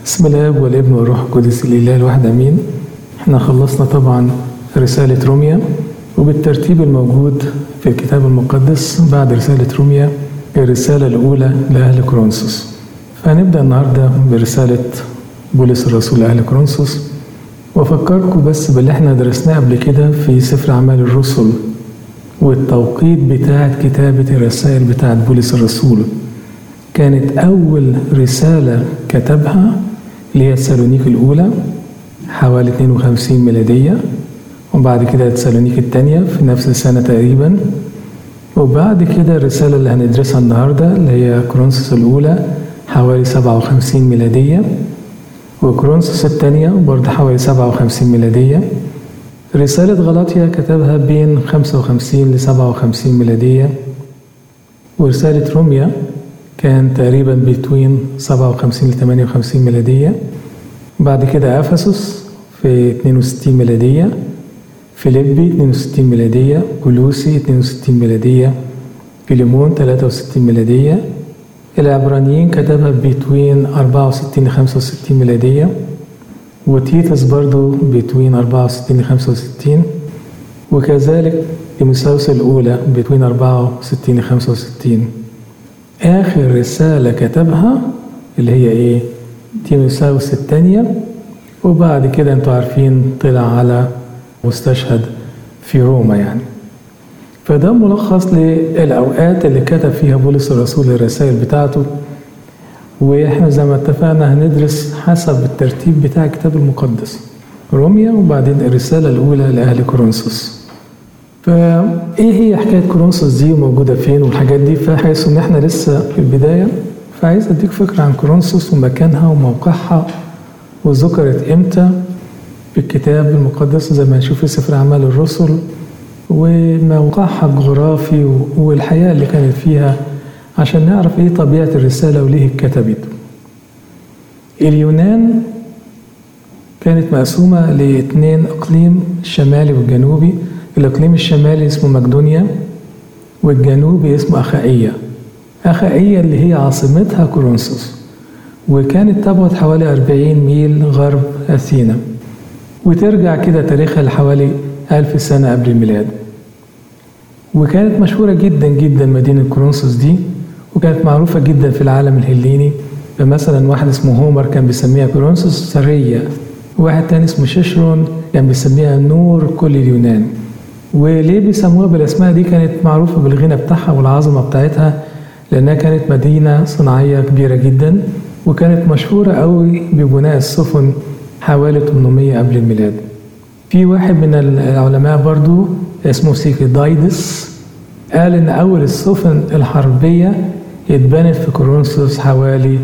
بسم الله والابن والروح القدس الإله الواحد أمين احنا خلصنا طبعا رسالة روميا وبالترتيب الموجود في الكتاب المقدس بعد رسالة روميا الرسالة الأولى لأهل كورنثوس فهنبدأ النهاردة برسالة بولس الرسول لأهل كورنثوس وأفكركم بس باللي احنا درسناه قبل كده في سفر أعمال الرسل والتوقيت بتاعة كتابة الرسائل بتاعة بولس الرسول كانت أول رسالة كتبها اللي هي تسالونيك الأولى حوالي 52 ميلادية وبعد كده تسالونيك الثانية في نفس السنة تقريبا وبعد كده الرسالة اللي هندرسها النهاردة اللي هي كورنثوس الأولى حوالي 57 ميلادية وكورنثوس الثانية برضه حوالي 57 ميلادية رسالة غلاطيا كتبها بين 55 ل 57 ميلادية ورسالة روميا كان تقريبا بين 57 ل 58 ميلادية بعد كده أفسس في 62 ميلادية فيليبي 62 ميلادية كولوسي 62 ميلادية فيليمون 63 ميلادية العبرانيين كتبها بين 64 ل 65 ميلادية وتيتس برضو بين 64 ل 65 وكذلك تيموثاوس الأولى بين 64 ل 65 آخر رسالة كتبها اللي هي إيه؟ تيموثاوس الثانية وبعد كده أنتوا عارفين طلع على مستشهد في روما يعني فده ملخص للأوقات اللي كتب فيها بولس الرسول الرسائل بتاعته وإحنا زي ما اتفقنا هندرس حسب الترتيب بتاع الكتاب المقدس روميا وبعدين الرسالة الأولى لأهل كورنثوس فايه هي حكايه كورنثوس دي وموجوده فين والحاجات دي فحيث ان احنا لسه في البدايه فعايز اديك فكره عن كورنثوس ومكانها وموقعها وذكرت امتى في الكتاب المقدس زي ما نشوف في سفر اعمال الرسل وموقعها الجغرافي والحياه اللي كانت فيها عشان نعرف ايه طبيعه الرساله وليه اتكتبت اليونان كانت مقسومه لاثنين اقليم الشمالي والجنوبي الإقليم الشمالي اسمه مقدونيا والجنوبي اسمه أخائية أخائية اللي هي عاصمتها كورنثوس وكانت تبعد حوالي 40 ميل غرب أثينا وترجع كده تاريخها لحوالي ألف سنة قبل الميلاد وكانت مشهورة جدا جدا مدينة كورنثوس دي وكانت معروفة جدا في العالم الهليني فمثلا واحد اسمه هومر كان بيسميها كورنثوس سرية واحد تاني اسمه شيشرون كان بيسميها نور كل اليونان وليه بيسموها بالاسماء دي كانت معروفه بالغنى بتاعها والعظمه بتاعتها لانها كانت مدينه صناعيه كبيره جدا وكانت مشهوره قوي ببناء السفن حوالي 800 قبل الميلاد في واحد من العلماء برضو اسمه سيكيدايدس قال ان اول السفن الحربيه اتبنت في كورنثوس حوالي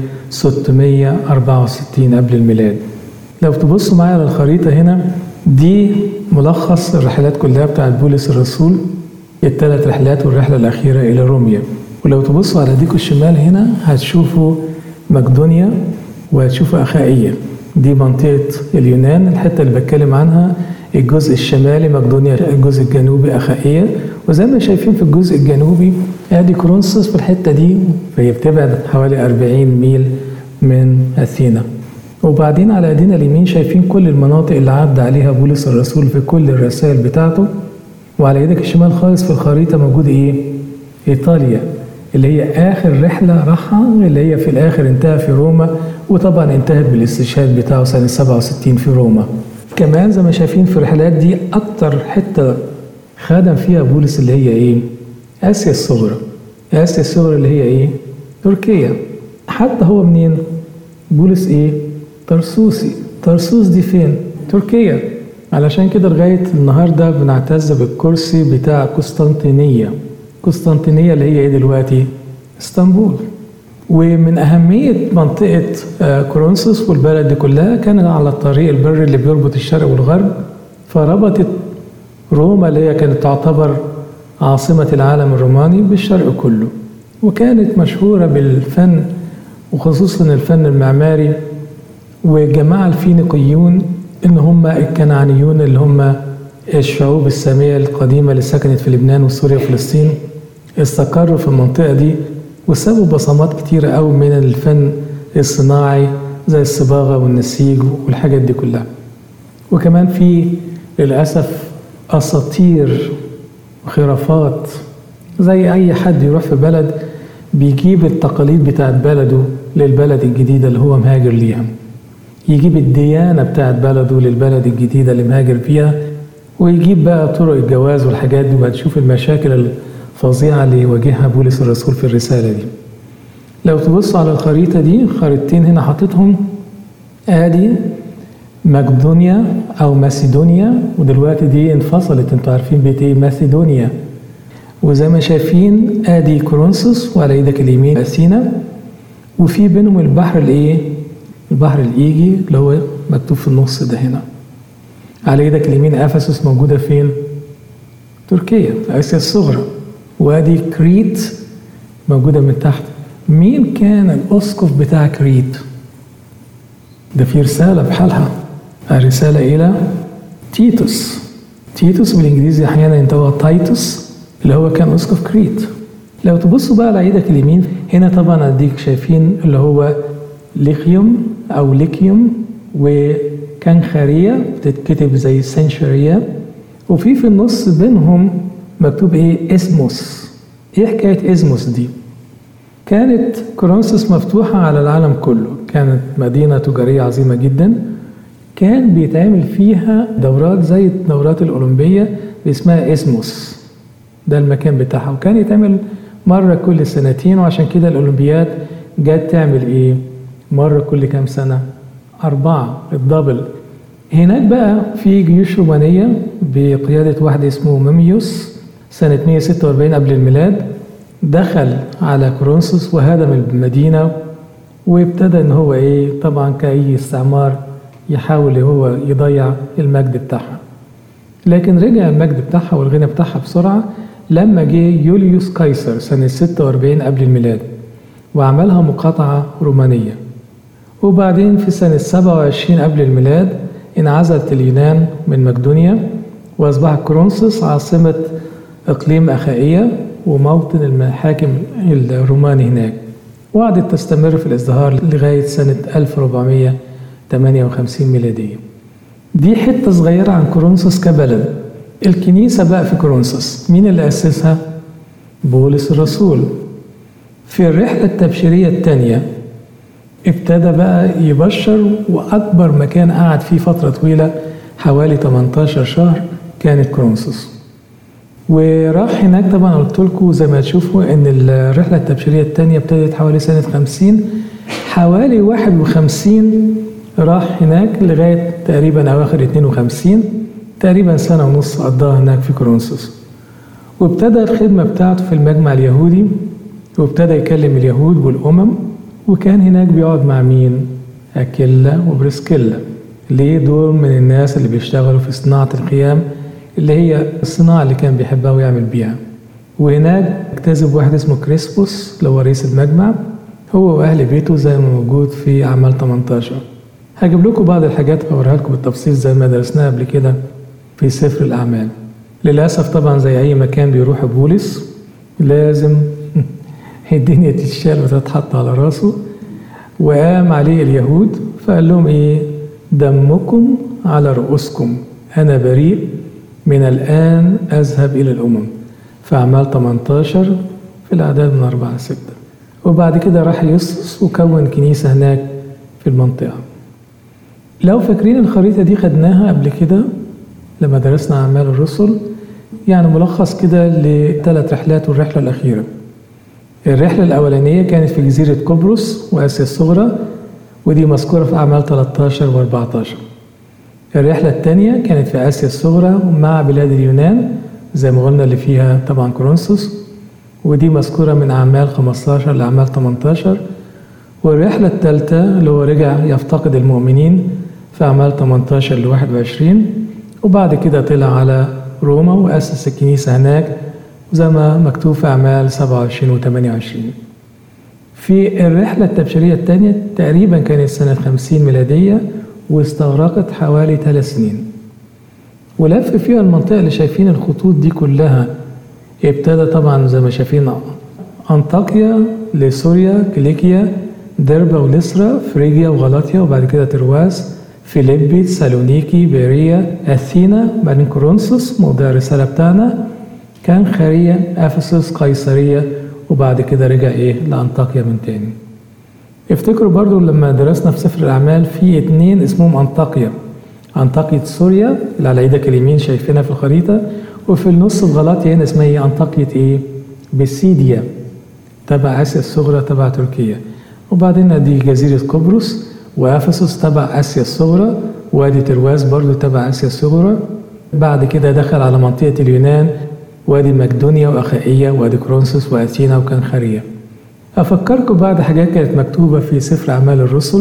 664 قبل الميلاد لو تبصوا معايا على الخريطه هنا دي ملخص الرحلات كلها بتاعت بولس الرسول الثلاث رحلات والرحلة الأخيرة إلى روميا ولو تبصوا على ديكو الشمال هنا هتشوفوا مقدونيا وهتشوفوا أخائية دي منطقة اليونان الحتة اللي بتكلم عنها الجزء الشمالي مقدونيا الجزء الجنوبي أخائية وزي ما شايفين في الجزء الجنوبي ادي كورنثوس في الحتة دي فهي بتبعد حوالي 40 ميل من أثينا وبعدين على ايدينا اليمين شايفين كل المناطق اللي عدى عليها بولس الرسول في كل الرسائل بتاعته وعلى ايدك الشمال خالص في الخريطه موجود ايه؟ ايطاليا اللي هي اخر رحله راحها اللي هي في الاخر انتهى في روما وطبعا انتهت بالاستشهاد بتاعه سنه 67 في روما. كمان زي ما شايفين في الرحلات دي اكتر حته خدم فيها بولس اللي هي ايه؟ اسيا الصغرى. اسيا الصغرى اللي هي ايه؟ تركيا. حتى هو منين؟ بولس ايه؟ طرسوسي طرسوس دي فين؟ تركيا علشان كده لغاية النهاردة بنعتز بالكرسي بتاع قسطنطينية قسطنطينية اللي هي ايه دلوقتي؟ اسطنبول ومن أهمية منطقة كورنثوس والبلد دي كلها كان على الطريق البري اللي بيربط الشرق والغرب فربطت روما اللي هي كانت تعتبر عاصمة العالم الروماني بالشرق كله وكانت مشهورة بالفن وخصوصا الفن المعماري وجماعة الفينيقيون إن هم الكنعانيون اللي هم الشعوب السامية القديمة اللي سكنت في لبنان وسوريا وفلسطين استقروا في المنطقة دي وسابوا بصمات كتيرة قوي من الفن الصناعي زي الصباغة والنسيج والحاجات دي كلها وكمان في للأسف أساطير وخرافات زي أي حد يروح في بلد بيجيب التقاليد بتاعت بلده للبلد الجديدة اللي هو مهاجر ليها يجيب الديانة بتاعت بلده للبلد الجديدة اللي مهاجر فيها ويجيب بقى طرق الجواز والحاجات دي وهتشوف المشاكل الفظيعة اللي يواجهها بولس الرسول في الرسالة دي لو تبصوا على الخريطة دي خريطتين هنا حاططهم ادي مقدونيا او ماسيدونيا ودلوقتي دي انفصلت انتوا عارفين بيت ايه ماسيدونيا وزي ما شايفين ادي كورنثوس وعلى ايدك اليمين اثينا وفي بينهم البحر الايه البحر الايجي اللي هو مكتوب في النص ده هنا على ايدك اليمين افسس موجوده فين تركيا اسيا الصغرى وادي كريت موجوده من تحت مين كان الاسقف بتاع كريت ده في رساله بحالها الرساله الى تيتوس تيتوس بالانجليزي احيانا ينطق تايتوس اللي هو كان اسقف كريت لو تبصوا بقى على ايدك اليمين هنا طبعا اديك شايفين اللي هو ليخيوم او ليكيوم وكنخارية بتتكتب زي سنشرية وفي في النص بينهم مكتوب ايه اسموس ايه حكاية اسموس دي كانت كورنثوس مفتوحة على العالم كله كانت مدينة تجارية عظيمة جدا كان بيتعمل فيها دورات زي الدورات الأولمبية اللي اسمها اسموس ده المكان بتاعها وكان يتعمل مرة كل سنتين وعشان كده الأولمبياد جت تعمل إيه؟ مرة كل كام سنة؟ أربعة الدبل هناك بقى في جيوش رومانية بقيادة واحد اسمه ميميوس سنة 146 قبل الميلاد دخل على كورنثوس وهدم المدينة وابتدى ان هو ايه طبعا كأي استعمار يحاول هو يضيع المجد بتاعها لكن رجع المجد بتاعها والغنى بتاعها بسرعة لما جه يوليوس قيصر سنة 46 قبل الميلاد وعملها مقاطعة رومانية وبعدين في سنة 27 قبل الميلاد انعزلت اليونان من مقدونيا وأصبحت كورنثوس عاصمة إقليم أخائية وموطن المحاكم الروماني هناك وقعدت تستمر في الازدهار لغاية سنة 1458 ميلادية دي حتة صغيرة عن كورنثوس كبلد الكنيسة بقى في كورنثوس مين اللي أسسها؟ بولس الرسول في الرحلة التبشيرية الثانية ابتدى بقى يبشر وأكبر مكان قعد فيه فترة طويلة حوالي 18 شهر كانت كورنثوس وراح هناك طبعا قلت لكم زي ما تشوفوا ان الرحله التبشيريه الثانيه ابتدت حوالي سنه 50 حوالي 51 راح هناك لغايه تقريبا اواخر 52 تقريبا سنه ونص قضاها هناك في كورنثوس وابتدى الخدمه بتاعته في المجمع اليهودي وابتدى يكلم اليهود والامم وكان هناك بيقعد مع مين؟ اكيلا وبريسكيلا ليه دول من الناس اللي بيشتغلوا في صناعه الخيام اللي هي الصناعة اللي كان بيحبها ويعمل بيها وهناك اكتسب واحد اسمه كريسبوس اللي هو رئيس المجمع هو وأهل بيته زي ما موجود في أعمال 18 هجيب لكم بعض الحاجات وأوريها لكم بالتفصيل زي ما درسناها قبل كده في سفر الأعمال للأسف طبعا زي أي مكان بيروح بولس لازم الدنيا تتشال وتتحط على راسه وقام عليه اليهود فقال لهم إيه دمكم على رؤوسكم أنا بريء من الآن أذهب إلى الأمم في أعمال 18 في الأعداد من 4 ل 6 وبعد كده راح يسقس وكون كنيسة هناك في المنطقة لو فاكرين الخريطة دي خدناها قبل كده لما درسنا أعمال الرسل يعني ملخص كده لثلاث رحلات والرحلة الأخيرة الرحلة الأولانية كانت في جزيرة قبرص وآسيا الصغرى ودي مذكورة في أعمال 13 و 14 الرحلة الثانية كانت في آسيا الصغرى مع بلاد اليونان زي ما قلنا اللي فيها طبعا كورنثوس ودي مذكورة من أعمال 15 لأعمال 18 والرحلة الثالثة اللي هو رجع يفتقد المؤمنين في أعمال 18 ل 21 وبعد كده طلع على روما وأسس الكنيسة هناك زي ما مكتوب في أعمال 27 و 28 في الرحلة التبشيرية الثانية تقريبا كانت سنة 50 ميلادية واستغرقت حوالي ثلاث سنين ولف فيها المنطقة اللي شايفين الخطوط دي كلها ابتدى طبعا زي ما شايفين أنطاكيا لسوريا كليكيا دربة ولسرا فريجيا وغلاطيا وبعد كده ترواس فيليبي سالونيكي بيريا أثينا بعدين كورنثوس موضع الرسالة بتاعنا كان خارية أفسس قيصرية وبعد كده رجع إيه لأنطاكيا من تاني افتكروا برضو لما درسنا في سفر الأعمال في اتنين اسمهم أنطاكيا أنطاكية سوريا اللي على ايدك اليمين شايفينها في الخريطة وفي النص في غلاطيا هنا اسمها ايه أنطاكية ايه بسيديا تبع آسيا الصغرى تبع تركيا وبعدين دي جزيرة قبرص وأفسس تبع آسيا الصغرى وادي ترواز برضو تبع آسيا الصغرى بعد كده دخل على منطقة اليونان وادي مقدونيا وأخائية وادي كرونسوس وأثينا وكنخارية أفكركم بعد حاجات كانت مكتوبة في سفر أعمال الرسل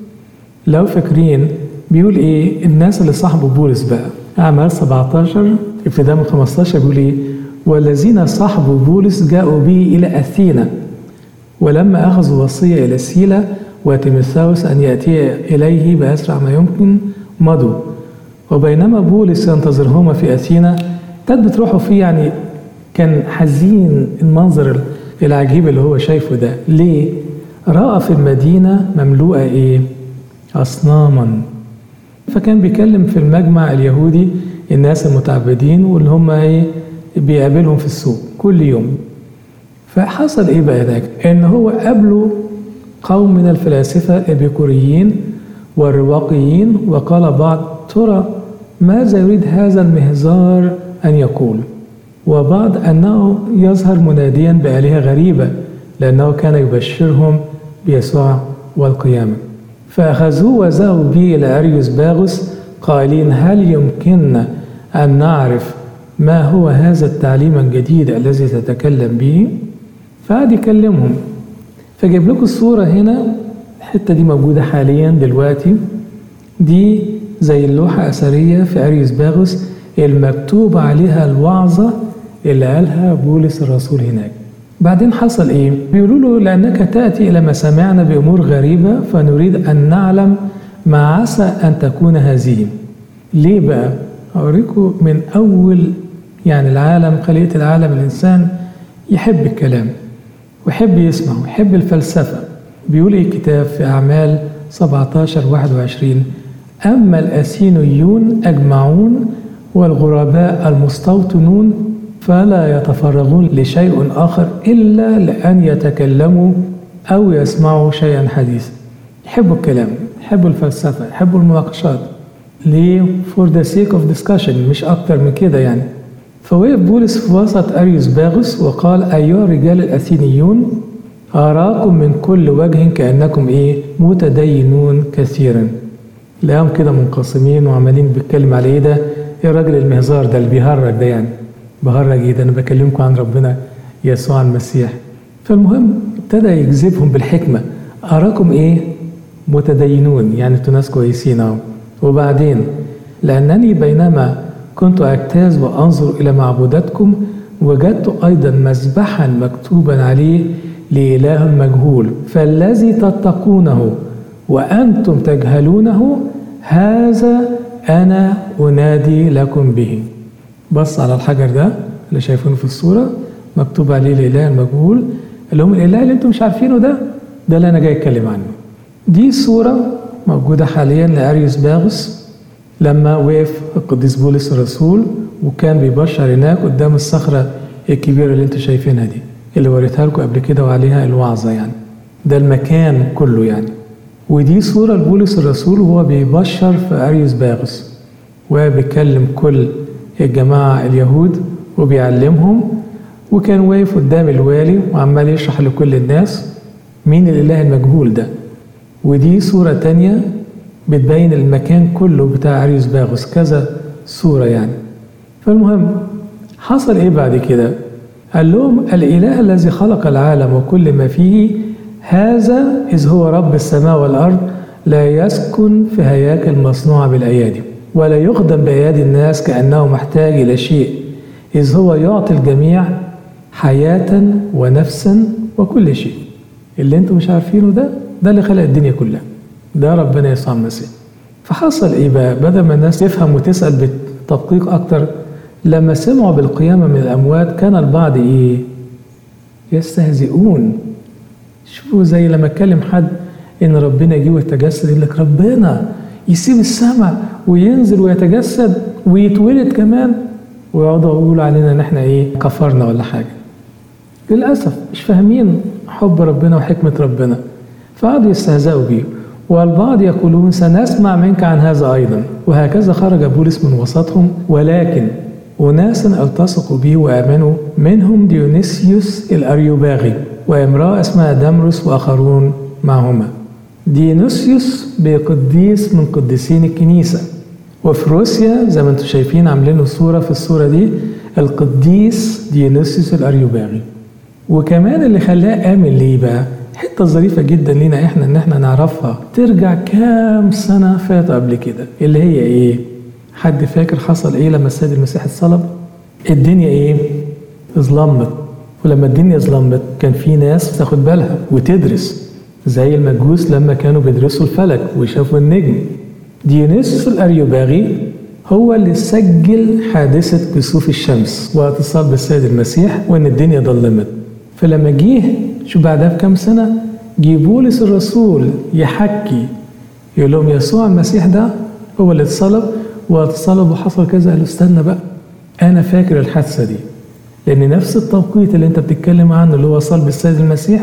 لو فاكرين بيقول إيه الناس اللي صاحبوا بولس بقى أعمال 17 ابتداء من 15 بيقول إيه والذين صاحبوا بولس جاءوا به إلى أثينا ولما أخذوا وصية إلى سيلا وتيموثاوس أن يأتي إليه بأسرع ما يمكن مضوا وبينما بولس ينتظرهما في أثينا كانت بتروحوا فيه يعني كان حزين المنظر العجيب اللي هو شايفه ده ليه؟ رأى في المدينة مملوءة إيه؟ أصناما فكان بيكلم في المجمع اليهودي الناس المتعبدين واللي هم إيه؟ بيقابلهم في السوق كل يوم فحصل إيه بقى هناك؟ إن هو قابله قوم من الفلاسفة الإبيكوريين والرواقيين وقال بعض ترى ماذا يريد هذا المهزار أن يقول وبعض أنه يظهر مناديا بآلهة غريبة لأنه كان يبشرهم بيسوع والقيامة فأخذوه وذهبوا به إلى أريوس باغوس قائلين هل يمكننا أن نعرف ما هو هذا التعليم الجديد الذي تتكلم به فقعد يكلمهم فجايب لكم الصورة هنا الحتة دي موجودة حاليا دلوقتي دي زي اللوحة أثرية في أريوس باغوس المكتوب عليها الوعظة اللي قالها بولس الرسول هناك بعدين حصل ايه بيقولوا له لانك تاتي الى مسامعنا بامور غريبه فنريد ان نعلم ما عسى ان تكون هذه ليه بقى اوريكم من اول يعني العالم خليقه العالم الانسان يحب الكلام ويحب يسمع ويحب الفلسفه بيقول ايه الكتاب في اعمال 17 21 اما الاسينيون اجمعون والغرباء المستوطنون فلا يتفرغون لشيء آخر إلا لأن يتكلموا أو يسمعوا شيئا حديثا يحبوا الكلام يحبوا الفلسفة يحبوا المناقشات ليه؟ for the sake of discussion مش أكتر من كده يعني فوقف بولس في وسط أريوس باغوس وقال أيها الرجال الأثينيون أراكم من كل وجه كأنكم إيه متدينون كثيرا لقاهم كده منقسمين وعمالين بيتكلم على إيه ده إيه الراجل المهزار ده اللي بيهرج ده يعني بهرج ايه ده انا بكلمكم عن ربنا يسوع المسيح فالمهم ابتدى يجذبهم بالحكمه اراكم ايه متدينون يعني انتوا ناس كويسين اهو وبعدين لانني بينما كنت اجتاز وانظر الى معبوداتكم وجدت ايضا مذبحا مكتوبا عليه لاله مجهول فالذي تتقونه وانتم تجهلونه هذا انا انادي لكم به بص على الحجر ده اللي شايفينه في الصورة مكتوب عليه الإله المجهول اللي هم الإله اللي أنتم مش عارفينه ده ده اللي أنا جاي أتكلم عنه دي صورة موجودة حاليا لأريوس باغوس لما وقف القديس بولس الرسول وكان بيبشر هناك قدام الصخرة الكبيرة اللي أنتم شايفينها دي اللي وريتها لكم قبل كده وعليها الوعظة يعني ده المكان كله يعني ودي صورة لبولس الرسول وهو بيبشر في أريوس باغوس وبيكلم كل الجماعة اليهود وبيعلمهم وكان واقف قدام الوالي وعمال يشرح لكل الناس مين الإله المجهول ده ودي صورة تانية بتبين المكان كله بتاع أريوس باغوس كذا صورة يعني فالمهم حصل إيه بعد كده قال لهم الإله الذي خلق العالم وكل ما فيه هذا إذ هو رب السماء والأرض لا يسكن في هياكل مصنوعة بالأيادي ولا يخدم بأيادي الناس كأنه محتاج إلى شيء إذ هو يعطي الجميع حياة ونفسا وكل شيء اللي انتم مش عارفينه ده ده اللي خلق الدنيا كلها ده ربنا يسوع المسيح فحصل ايه بقى بدل ما الناس تفهم وتسأل بالتدقيق أكتر لما سمعوا بالقيامة من الأموات كان البعض إيه يستهزئون شوفوا زي لما اتكلم حد ان ربنا يجي ويتجسد يقول لك ربنا يسيب السماء وينزل ويتجسد ويتولد كمان ويقعدوا يقولوا علينا ان احنا ايه كفرنا ولا حاجه للاسف مش فاهمين حب ربنا وحكمه ربنا فقعدوا يستهزئوا بيه والبعض يقولون سنسمع منك عن هذا ايضا وهكذا خرج بولس من وسطهم ولكن أناس التصقوا به وآمنوا منهم ديونيسيوس الأريوباغي وامرأة اسمها دمرس وآخرون معهما ديونيسيوس بقديس من قديسين الكنيسة وفي روسيا زي ما انتم شايفين عاملين صورة في الصورة دي القديس ديونيسيوس الأريوباغي وكمان اللي خلاه آمن ليه بقى حته ظريفه جدا لينا احنا ان احنا نعرفها ترجع كام سنه فاتوا قبل كده اللي هي ايه حد فاكر حصل ايه لما السيد المسيح اتصلب الدنيا ايه ظلمت ولما الدنيا ظلمت كان في ناس بتاخد بالها وتدرس زي المجوس لما كانوا بيدرسوا الفلك وشافوا النجم ديونيسوس الاريوباغي هو اللي سجل حادثة كسوف الشمس واتصال بالسيد المسيح وإن الدنيا ظلمت فلما جه شو بعدها بكام سنة جه بولس الرسول يحكي يقول لهم يسوع المسيح ده هو اللي اتصلب واتصلب وحصل كذا قال استنى بقى أنا فاكر الحادثة دي لأن نفس التوقيت اللي أنت بتتكلم عنه اللي هو صلب السيد المسيح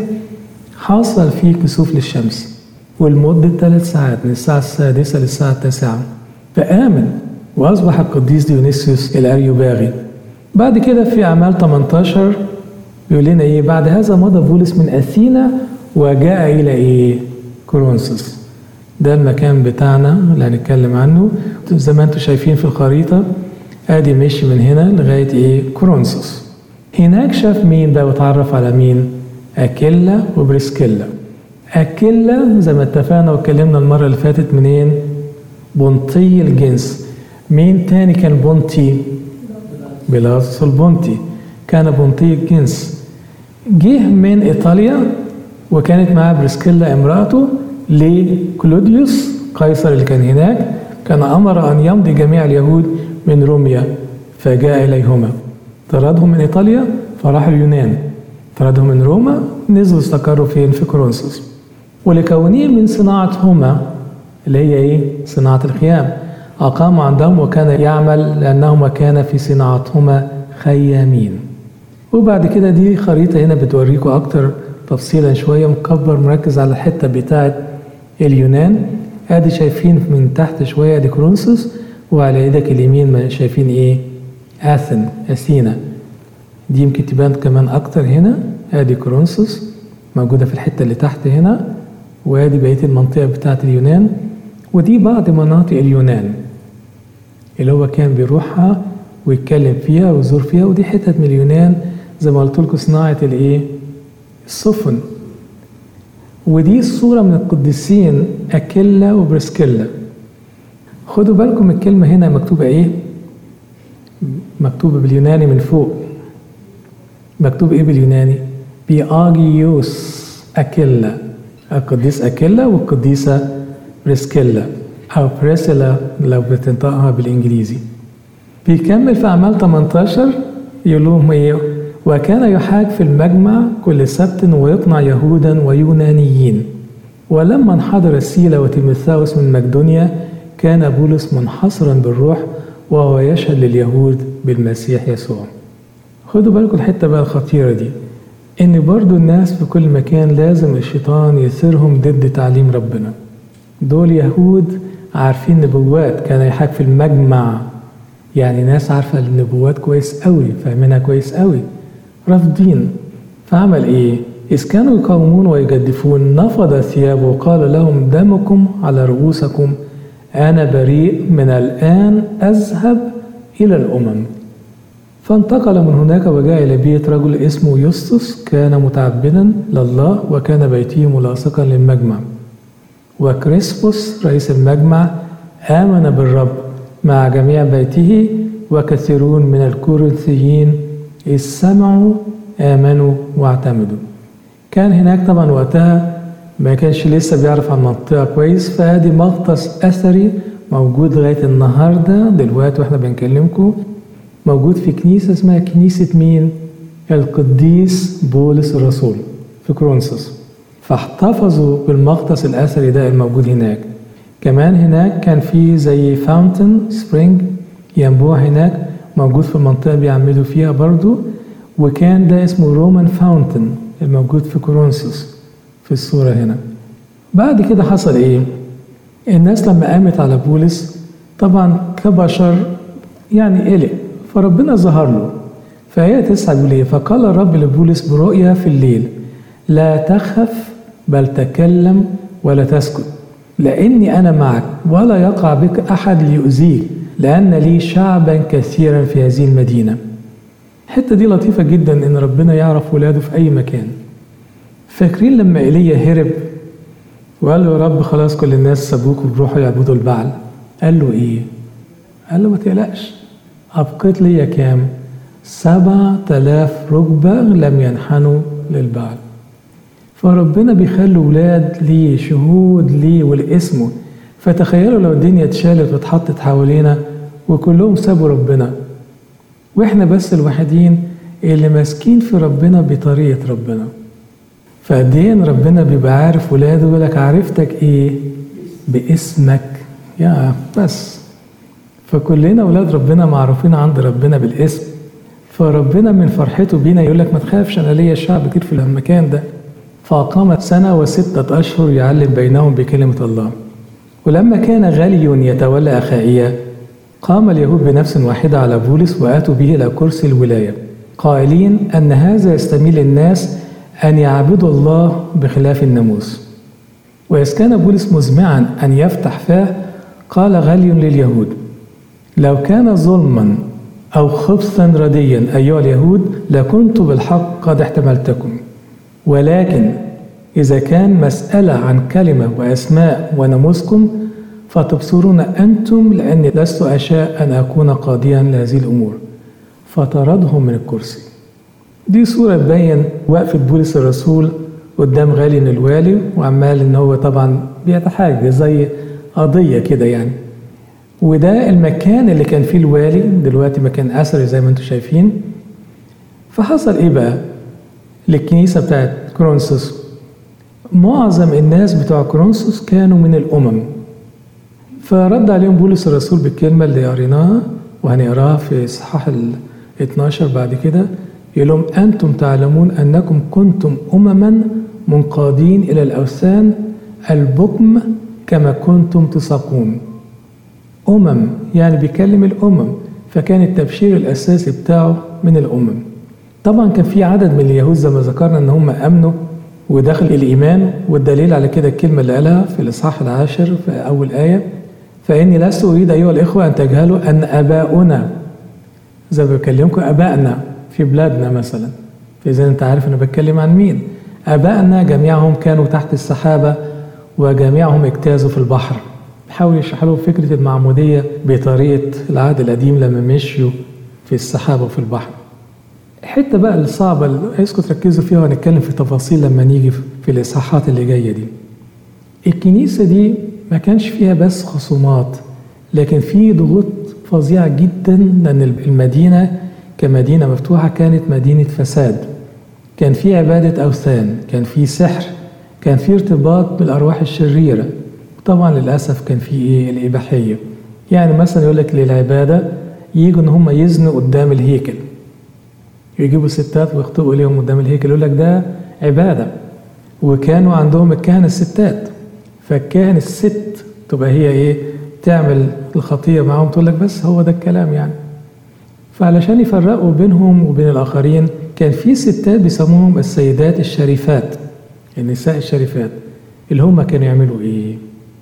حصل فيه كسوف للشمس ولمدة ثلاث ساعات من الساعة السادسة للساعة التاسعة فآمن وأصبح القديس ديونيسيوس الأريوباغي بعد كده في أعمال 18 بيقول لنا ايه بعد هذا مضى بولس من اثينا وجاء الى ايه كورنثوس ده المكان بتاعنا اللي هنتكلم عنه زي ما انتم شايفين في الخريطه ادي مشي من هنا لغايه ايه كورنثوس هناك شاف مين بقى واتعرف على مين اكيلا وبريسكيلا اكيلا زي ما اتفقنا واتكلمنا المره اللي فاتت منين بنطي الجنس مين تاني كان بنطي بيلاطس البنطي كان بنطي الجنس جه من ايطاليا وكانت معاه بريسكيلا امراته لكلوديوس قيصر اللي كان هناك كان امر ان يمضي جميع اليهود من روميا فجاء اليهما طردهم من ايطاليا فراحوا اليونان طردهم من روما نزلوا استقروا فين في كورنثوس ولكونه من صناعتهما اللي هي ايه صناعه الخيام اقام عندهم وكان يعمل لانهما كان في صناعتهما خيامين وبعد كده دي خريطة هنا بتوريكم أكتر تفصيلا شوية مكبر مركز على الحتة بتاعة اليونان ادي شايفين من تحت شوية ادي كرونسوس وعلى ايدك اليمين شايفين ايه اثن اثينا دي يمكن تبان كمان اكتر هنا ادي كرونسوس موجودة في الحتة اللي تحت هنا وادي بقية المنطقة بتاعة اليونان ودي بعض مناطق اليونان اللي هو كان بيروحها ويتكلم فيها ويزور فيها ودي حتت من اليونان زي ما قلت لكم صناعة الايه؟ السفن ودي الصورة من القديسين أكيلا وبرسكيلا خدوا بالكم الكلمة هنا مكتوبة إيه؟ مكتوبة باليوناني من فوق مكتوب إيه باليوناني؟ بياجيوس أكيلا القديس أكيلا والقديسة بريسكيلا أو بريسيلا لو بتنطقها بالإنجليزي بيكمل في أعمال 18 يقول لهم إيه؟ وكان يحاج في المجمع كل سبت ويقنع يهودا ويونانيين ولما انحدر سيلا وتيموثاوس من مقدونيا كان بولس منحصرا بالروح وهو يشهد لليهود بالمسيح يسوع خدوا بالكم الحته بقى الخطيره دي ان برضو الناس في كل مكان لازم الشيطان يثيرهم ضد تعليم ربنا دول يهود عارفين نبوات كان يحاج في المجمع يعني ناس عارفه النبوات كويس قوي فاهمينها كويس قوي رافضين فعمل ايه إذ كانوا يقاومون ويجدفون نفض ثيابه وقال لهم دمكم على رؤوسكم أنا بريء من الآن أذهب إلى الأمم فانتقل من هناك وجاء إلى بيت رجل اسمه يسطس كان متعبدا لله وكان بيته ملاصقا للمجمع وكريسبوس رئيس المجمع آمن بالرب مع جميع بيته وكثيرون من الكورنثيين إذ سمعوا آمنوا واعتمدوا كان هناك طبعا وقتها ما كانش لسه بيعرف عن المنطقة كويس فادي مغطس أثري موجود لغاية النهاردة دلوقتي واحنا بنكلمكم موجود في كنيسة اسمها كنيسة مين؟ القديس بولس الرسول في كرونسوس فاحتفظوا بالمغطس الأثري ده الموجود هناك كمان هناك كان في زي فاونتن سبرينج ينبوع هناك موجود في المنطقة بيعملوا فيها برضو وكان ده اسمه رومان فاونتن الموجود في كورنثوس في الصورة هنا بعد كده حصل ايه الناس لما قامت على بولس طبعا كبشر يعني قلق فربنا ظهر له فهي تسعى بيقول ايه فقال الرب لبولس برؤيا في الليل لا تخف بل تكلم ولا تسكت لاني انا معك ولا يقع بك احد ليؤذيك لان لي شعبا كثيرا في هذه المدينه الحته دي لطيفه جدا ان ربنا يعرف ولاده في اي مكان فاكرين لما ايليا هرب وقال له يا رب خلاص كل الناس سابوك وبروحوا يعبدوا البعل قال له ايه قال له ما تقلقش أبقيت لي كام سبع تلاف ركبة لم ينحنوا للبعل فربنا بيخلي ولاد ليه شهود ليه ولاسمه فتخيلوا لو الدنيا اتشالت واتحطت حوالينا وكلهم سابوا ربنا واحنا بس الوحيدين اللي ماسكين في ربنا بطريقة ربنا فقد ايه ربنا بيبقى عارف ولاده يقول لك عرفتك ايه باسمك يا بس فكلنا اولاد ربنا معروفين عند ربنا بالاسم فربنا من فرحته بينا يقول لك ما تخافش انا ليا شعب كتير في المكان ده فاقام سنه وسته اشهر يعلم بينهم بكلمه الله ولما كان غالي يتولى اخائيا قام اليهود بنفس واحده على بولس واتوا به الى كرسي الولايه قائلين ان هذا يستميل الناس ان يعبدوا الله بخلاف الناموس واذ كان بولس مزمعا ان يفتح فاه قال غالي لليهود لو كان ظلما أو خبثا رديا أيها اليهود لكنت بالحق قد احتملتكم ولكن إذا كان مسألة عن كلمة وأسماء وناموسكم فتبصرون أنتم لأني لست أشاء أن أكون قاضيا لهذه الأمور فطردهم من الكرسي دي صورة تبين وقفة بولس الرسول قدام غالي الوالي وعمال ان هو طبعا بيتحاجج زي قضية كده يعني وده المكان اللي كان فيه الوالي دلوقتي مكان اثري زي ما انتم شايفين فحصل ايه بقى للكنيسه بتاعت كرونسوس معظم الناس بتوع كرونسوس كانوا من الامم فرد عليهم بولس الرسول بالكلمه اللي قريناها وهنقراها في اصحاح ال 12 بعد كده يقول لهم انتم تعلمون انكم كنتم امما منقادين الى الاوثان البكم كما كنتم تساقون أمم يعني بيكلم الأمم فكان التبشير الأساسي بتاعه من الأمم طبعا كان في عدد من اليهود زي ما ذكرنا ان هم امنوا ودخل الايمان والدليل على كده الكلمه اللي قالها في الاصحاح العاشر في اول ايه فاني لست اريد ايها الاخوه ان تجهلوا ان اباؤنا زي ما بكلمكم ابائنا في بلادنا مثلا فاذا انت عارف انا بتكلم عن مين ابائنا جميعهم كانوا تحت السحابه وجميعهم اجتازوا في البحر حاول يشرح لهم فكرة المعمودية بطريقة العهد القديم لما مشيوا في السحابة وفي البحر الحتة بقى الصعبة اللي عايزكم تركزوا فيها وهنتكلم في تفاصيل لما نيجي في الإصحاحات اللي جاية دي الكنيسة دي ما كانش فيها بس خصومات لكن في ضغوط فظيعة جدا لأن المدينة كمدينة مفتوحة كانت مدينة فساد كان في عبادة أوثان كان في سحر كان في ارتباط بالأرواح الشريرة طبعا للأسف كان في إيه الإباحية يعني مثلا يقول لك للعبادة يجوا إن هم يزنوا قدام الهيكل يجيبوا ستات ويخطئوا إليهم قدام الهيكل يقول لك ده عبادة وكانوا عندهم الكهنة الستات فالكاهن الست تبقى هي إيه تعمل الخطية معاهم تقول لك بس هو ده الكلام يعني فعلشان يفرقوا بينهم وبين الآخرين كان في ستات بيسموهم السيدات الشريفات النساء الشريفات اللي هم كانوا يعملوا إيه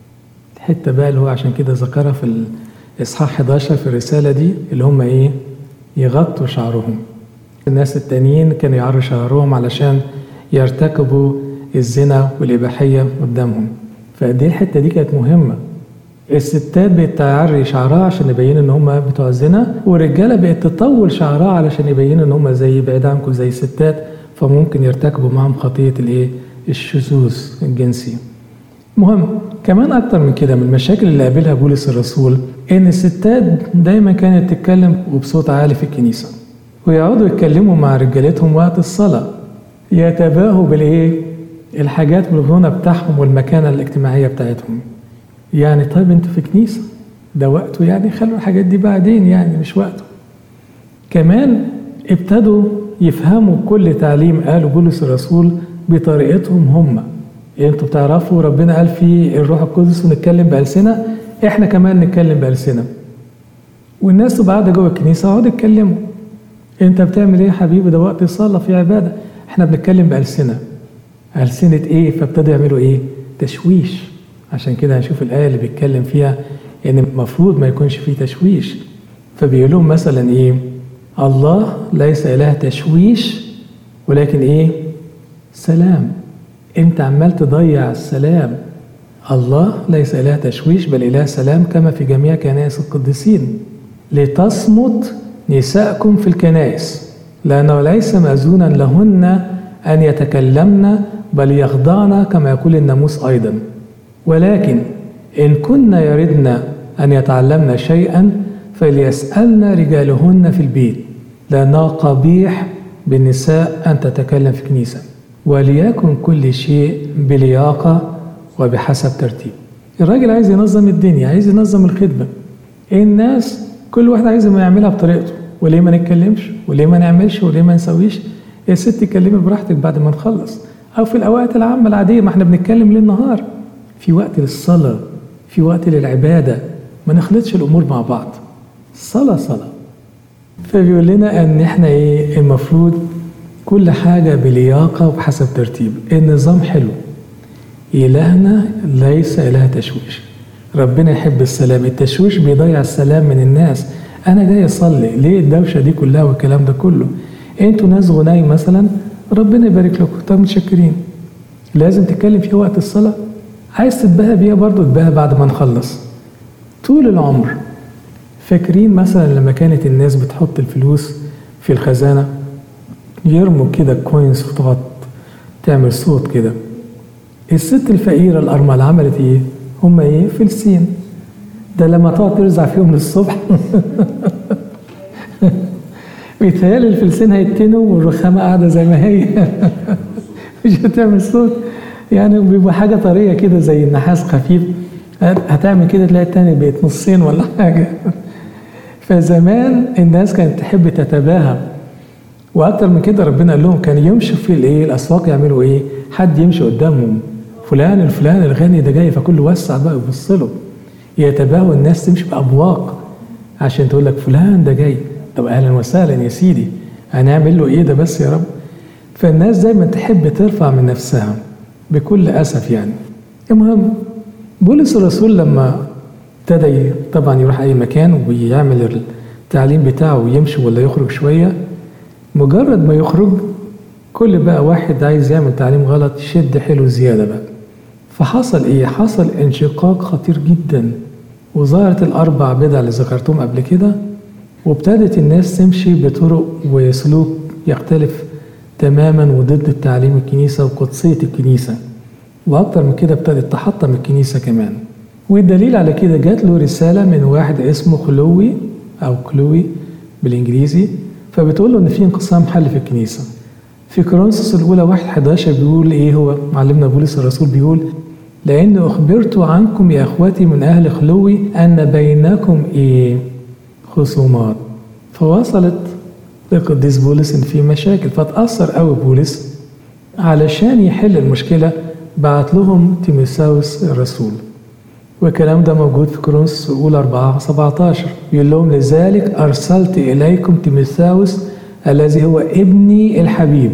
الحتة بقى اللي هو عشان كده ذكرها في الإصحاح 11 في الرسالة دي اللي هم إيه يغطوا شعرهم الناس التانيين كانوا يعروا شعرهم علشان يرتكبوا الزنا والإباحية قدامهم فقد الحتة دي كانت مهمة الستات بقت تعري شعرها عشان يبين ان هم بتوع الزنا والرجاله بقت تطول شعرها علشان يبين ان هم زي بعيد عنكم زي الستات فممكن يرتكبوا معهم خطيه الايه الشذوذ الجنسي مهم كمان اكتر من كده من المشاكل اللي قابلها بولس الرسول ان الستات دايما كانت تتكلم وبصوت عالي في الكنيسه ويقعدوا يتكلموا مع رجالتهم وقت الصلاه يتباهوا بالايه الحاجات والغنى بتاعهم والمكانة الاجتماعية بتاعتهم يعني طيب انتوا في كنيسة ده وقته يعني خلوا الحاجات دي بعدين يعني مش وقته كمان ابتدوا يفهموا كل تعليم قاله بولس الرسول بطريقتهم هم انتوا بتعرفوا ربنا قال في الروح القدس ونتكلم بألسنة احنا كمان نتكلم بألسنة والناس تبقى قاعدة جوه الكنيسة اقعدوا اتكلموا انت بتعمل ايه يا حبيبي ده وقت صلاة في عبادة احنا بنتكلم بألسنة ألسنة ايه فابتدوا يعملوا ايه تشويش عشان كده هنشوف الآية اللي بيتكلم فيها ان المفروض ما يكونش فيه تشويش فبيقول لهم مثلا ايه الله ليس إله تشويش ولكن ايه سلام انت عمال تضيع السلام الله ليس إله تشويش بل إله سلام كما في جميع كنائس القديسين لتصمت نساءكم في الكنائس لأنه ليس مأذونا لهن أن يتكلمن بل يخضعن كما يقول الناموس أيضا ولكن إن كن يردن أن يتعلمن شيئا فليسألن رجالهن في البيت لأنه قبيح بالنساء أن تتكلم في كنيسة وليكن كل شيء بلياقة وبحسب ترتيب الراجل عايز ينظم الدنيا عايز ينظم الخدمة الناس كل واحد عايز ما يعملها بطريقته وليه ما نتكلمش وليه ما نعملش وليه ما نسويش يا ست اتكلمي براحتك بعد ما نخلص او في الاوقات العامه العاديه ما احنا بنتكلم ليل نهار في وقت للصلاه في وقت للعباده ما نخلطش الامور مع بعض صلاه صلاه فبيقول لنا ان احنا ايه المفروض كل حاجه بلياقه وبحسب ترتيب النظام حلو إلهنا ليس إله تشويش ربنا يحب السلام التشويش بيضيع السلام من الناس أنا جاي أصلي ليه الدوشة دي كلها والكلام ده كله أنتوا ناس غناي مثلا ربنا يبارك لكم طب متشكرين لازم تتكلم فيها وقت الصلاة عايز تتباهى بيها برضه تتباهى بعد ما نخلص طول العمر فاكرين مثلا لما كانت الناس بتحط الفلوس في الخزانة يرموا كده كوينز وتقعد تعمل صوت كده الست الفقيرة الأرملة عملت إيه؟ هم إيه؟ فلسين ده لما تقعد ترزع فيهم للصبح بيتهيألي الفلسين هيتنوا والرخامة قاعدة زي ما هي مش هتعمل صوت يعني بيبقى حاجة طرية كده زي النحاس خفيف هتعمل كده تلاقي التاني بقت نصين ولا حاجة فزمان الناس كانت تحب تتباهى واكتر من كده ربنا قال لهم كان يمشوا في الايه الاسواق يعملوا ايه حد يمشي قدامهم فلان الفلان الغني ده جاي فكله وسع بقى يبص له يتباهوا الناس تمشي بابواق عشان تقول لك فلان ده جاي طب اهلا وسهلا يا سيدي هنعمل له ايه ده بس يا رب فالناس دايما تحب ترفع من نفسها بكل اسف يعني المهم بولس الرسول لما ابتدى طبعا يروح اي مكان ويعمل التعليم بتاعه ويمشي ولا يخرج شويه مجرد ما يخرج كل بقى واحد عايز يعمل تعليم غلط يشد حلو زياده بقى فحصل ايه حصل انشقاق خطير جدا وظهرت الاربع بدع اللي ذكرتهم قبل كده وابتدت الناس تمشي بطرق وسلوك يختلف تماما وضد التعليم الكنيسة وقدسية الكنيسة وأكتر من كده ابتدت تحطم الكنيسة كمان والدليل على كده جات له رسالة من واحد اسمه خلوي أو كلوي بالإنجليزي فبتقول له إن في انقسام حل في الكنيسة في كورنثوس الأولى واحد 11 بيقول إيه هو معلمنا بولس الرسول بيقول لأن أخبرت عنكم يا أخوتي من أهل خلوي أن بينكم إيه خصومات فوصلت لقديس بولس إن في مشاكل فتأثر قوي بولس علشان يحل المشكلة بعت لهم تيموثاوس الرسول والكلام ده موجود في كورنثوس الأولى 4 17 يقول لهم لذلك أرسلت إليكم تيموثاوس الذي هو ابني الحبيب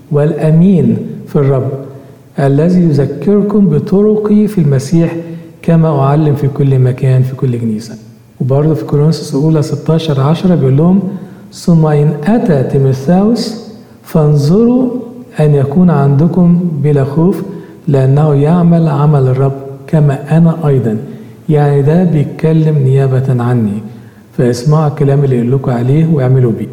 والأمين في الرب الذي يذكركم بطرقي في المسيح كما أعلم في كل مكان في كل كنيسة وبرضه في كورنثوس الأولى 16 10 بيقول لهم ثم إن أتى تيموثاوس فانظروا أن يكون عندكم بلا خوف لأنه يعمل عمل الرب كما أنا أيضا يعني ده بيتكلم نيابة عني فاسمعوا الكلام اللي يقول لكم عليه واعملوا بيه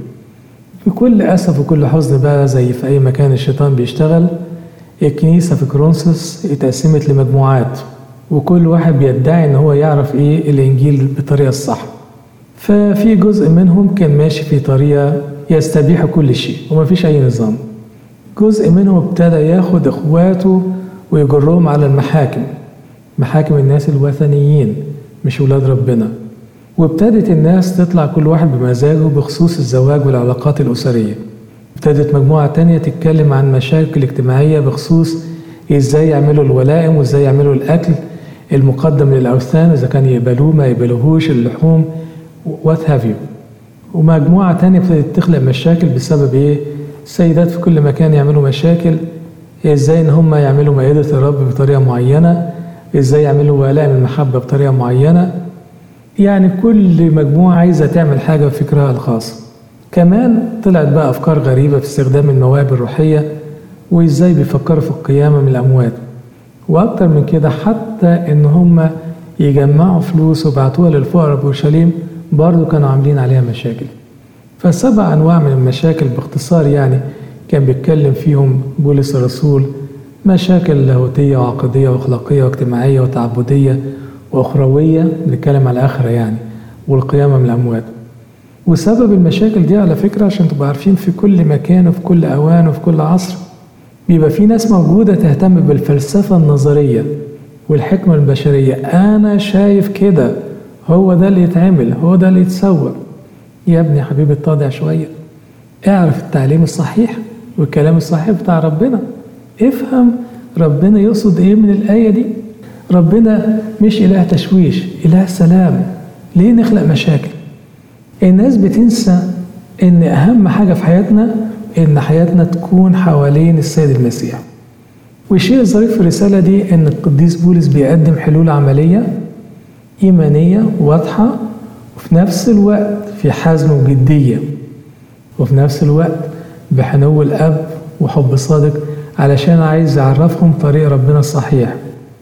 بكل أسف وكل حزن بقى زي في أي مكان الشيطان بيشتغل الكنيسة في كورنثوس اتقسمت لمجموعات وكل واحد بيدعي ان هو يعرف ايه الانجيل بالطريقة الصح ففي جزء منهم كان ماشي في طريقة يستبيح كل شيء وما فيش اي نظام جزء منهم ابتدى ياخد اخواته ويجرهم على المحاكم محاكم الناس الوثنيين مش ولاد ربنا وابتدت الناس تطلع كل واحد بمزاجه بخصوص الزواج والعلاقات الأسرية ابتدت مجموعة تانية تتكلم عن مشاكل اجتماعية بخصوص ازاي يعملوا الولائم وازاي يعملوا الأكل المقدم للأوثان إذا كان يقبلوه ما يقبلوهوش اللحوم وات هاف يو ومجموعة تانية ابتدت تخلق مشاكل بسبب ايه؟ السيدات في كل مكان يعملوا مشاكل ازاي ان هم يعملوا مائدة الرب بطريقة معينة ازاي يعملوا ولائم المحبة بطريقة معينة يعني كل مجموعة عايزة تعمل حاجة بفكرها الخاص كمان طلعت بقى أفكار غريبة في استخدام المواهب الروحية وإزاي بيفكروا في القيامة من الأموات وأكتر من كده حتى إن هم يجمعوا فلوس وبعتوها للفقراء بأورشليم برضه كانوا عاملين عليها مشاكل فسبع أنواع من المشاكل باختصار يعني كان بيتكلم فيهم بولس الرسول مشاكل لاهوتية وعقدية وأخلاقية واجتماعية وتعبدية وأخروية بنتكلم على الآخرة يعني والقيامة من الأموات وسبب المشاكل دي على فكرة عشان تبقوا عارفين في كل مكان وفي كل أوان وفي كل عصر بيبقى في ناس موجودة تهتم بالفلسفة النظرية والحكمة البشرية أنا شايف كده هو ده اللي يتعمل هو ده اللي يتصور يا ابني حبيبي اتضع شوية اعرف التعليم الصحيح والكلام الصحيح بتاع ربنا افهم ربنا يقصد ايه من الآية دي ربنا مش إله تشويش إله سلام ليه نخلق مشاكل الناس بتنسى إن أهم حاجة في حياتنا إن حياتنا تكون حوالين السيد المسيح والشيء الظريف في الرسالة دي إن القديس بولس بيقدم حلول عملية إيمانية واضحة وفي نفس الوقت في حزم وجدية وفي نفس الوقت بحنو الأب وحب صادق علشان عايز يعرفهم طريق ربنا الصحيح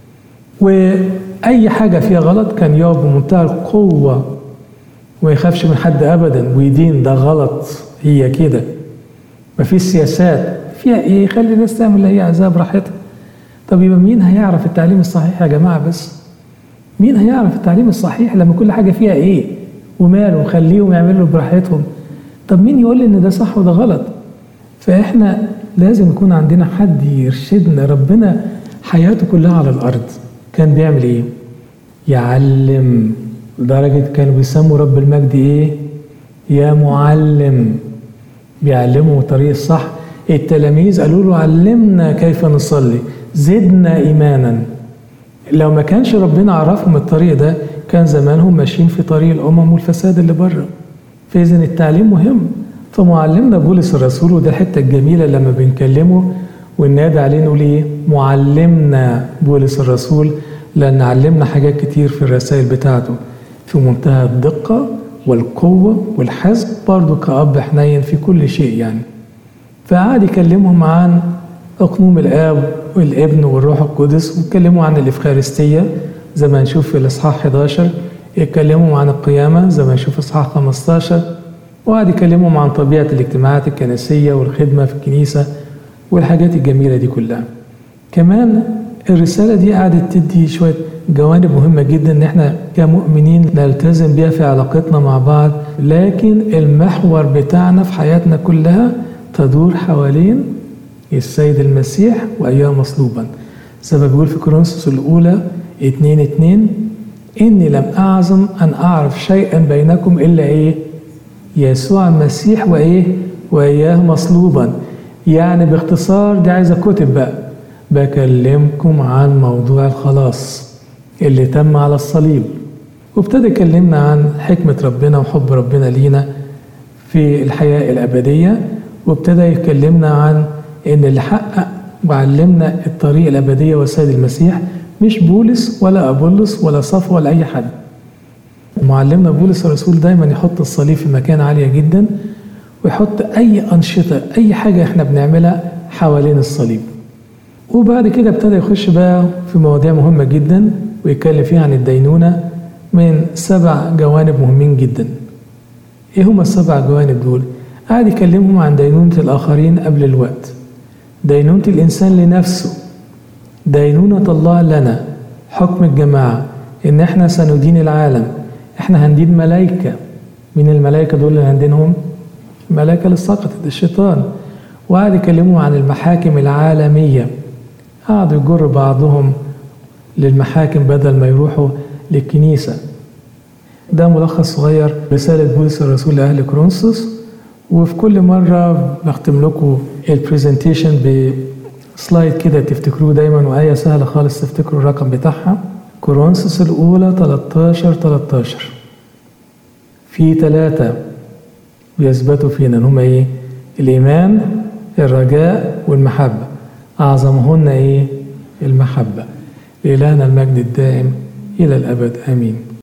وأي حاجة فيها غلط كان يقف بمنتهى القوة وما يخافش من حد أبدا ويدين ده غلط هي كده مفيش سياسات فيها إيه خلي الناس تعمل اللي هي عايزاها براحتها طب يبقى مين هيعرف التعليم الصحيح يا جماعة بس مين هيعرف التعليم الصحيح لما كل حاجة فيها إيه وماله خليهم يعملوا براحتهم طب مين يقول لي إن ده صح وده غلط فإحنا لازم يكون عندنا حد يرشدنا ربنا حياته كلها على الأرض كان بيعمل ايه يعلم لدرجة كانوا بيسموا رب المجد ايه يا معلم بيعلموا الطريق الصح التلاميذ قالوا له علمنا كيف نصلي زدنا ايمانا لو ما كانش ربنا عرفهم الطريق ده كان زمانهم ماشيين في طريق الامم والفساد اللي بره فاذا التعليم مهم فمعلمنا بولس الرسول وده الحته الجميله لما بنكلمه وننادي عليه نقول ايه معلمنا بولس الرسول لان علمنا حاجات كتير في الرسائل بتاعته في منتهى الدقه والقوه والحزم برضه كاب حنين في كل شيء يعني فقعد يكلمهم عن اقنوم الاب والابن والروح القدس ويتكلموا عن الافخارستيه زي ما نشوف في الاصحاح 11 يتكلموا عن القيامه زي ما نشوف اصحاح 15 وقعد يكلمهم عن طبيعه الاجتماعات الكنسيه والخدمه في الكنيسه والحاجات الجميلة دي كلها كمان الرسالة دي قعدت تدي شوية جوانب مهمة جدا ان احنا كمؤمنين نلتزم بيها في علاقتنا مع بعض لكن المحور بتاعنا في حياتنا كلها تدور حوالين السيد المسيح وأياه مصلوبا زي ما بيقول في كورنثوس الأولى اتنين اتنين إني لم أعزم أن أعرف شيئا بينكم إلا إيه يسوع المسيح وإيه وإياه مصلوبا يعني باختصار دي عايزة كتب بقى بكلمكم عن موضوع الخلاص اللي تم على الصليب وابتدى يكلمنا عن حكمة ربنا وحب ربنا لينا في الحياة الأبدية وابتدى يكلمنا عن إن اللي حقق وعلمنا الطريق الأبدية والسيد المسيح مش بولس ولا أبولس ولا صفوة ولا أي حد معلمنا بولس الرسول دايما يحط الصليب في مكان عالية جدا ويحط أي أنشطة أي حاجة إحنا بنعملها حوالين الصليب وبعد كده ابتدى يخش بقى في مواضيع مهمة جدا ويتكلم فيها عن الدينونة من سبع جوانب مهمين جدا ايه هما السبع جوانب دول قاعد يكلمهم عن دينونة الآخرين قبل الوقت دينونة الإنسان لنفسه دينونة الله لنا حكم الجماعة إن إحنا سندين العالم إحنا هندين ملايكة من الملائكة دول اللي هندينهم الملائكة اللي سقطت الشيطان وقعد يكلموا عن المحاكم العالمية قعدوا يجر بعضهم للمحاكم بدل ما يروحوا للكنيسة ده ملخص صغير رسالة بولس الرسول لأهل كورنثوس وفي كل مرة بختم لكم البرزنتيشن بسلايد كده تفتكروه دايما وآية سهلة خالص تفتكروا الرقم بتاعها كورنثوس الأولى 13 13 في ثلاثة بيثبتوا فينا إن هما إيه؟ الإيمان الرجاء والمحبة أعظمهن إيه؟ المحبة لإلهنا المجد الدائم إلى الأبد آمين